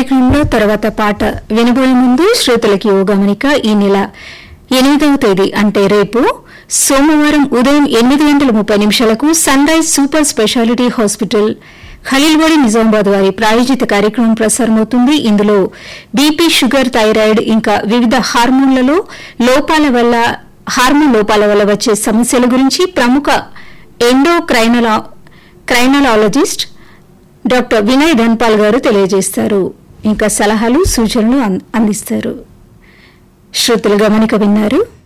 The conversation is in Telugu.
కార్యక్రమంలో తర్వాత పాట వినబోయే ముందు శ్రోతలకి ఓ గమనిక ఈ నెల ఎనిమిదవ తేదీ అంటే రేపు సోమవారం ఉదయం ఎనిమిది గంటల ముప్పై నిమిషాలకు sunrise super speciality hospital Khaleelwadi Nizamabad వారి ప్రాయోజిత కార్యక్రమం ప్రసారమవుతుంది ఇందులో బీపీ షుగర్ థైరాయిడ్ ఇంకా వివిధ హార్మోన్లలో లోపాల వల్ల హార్మోన్ లోపాల వల్ల వచ్చే సమస్యల గురించి ప్రముఖ endocrinologist doctor Vinay Dhanpal garu తెలియజేస్తారు ఇంకా సలహాలు సూచనలు అం- అందిస్తారు శ్రోతలు గమనిక విన్నారు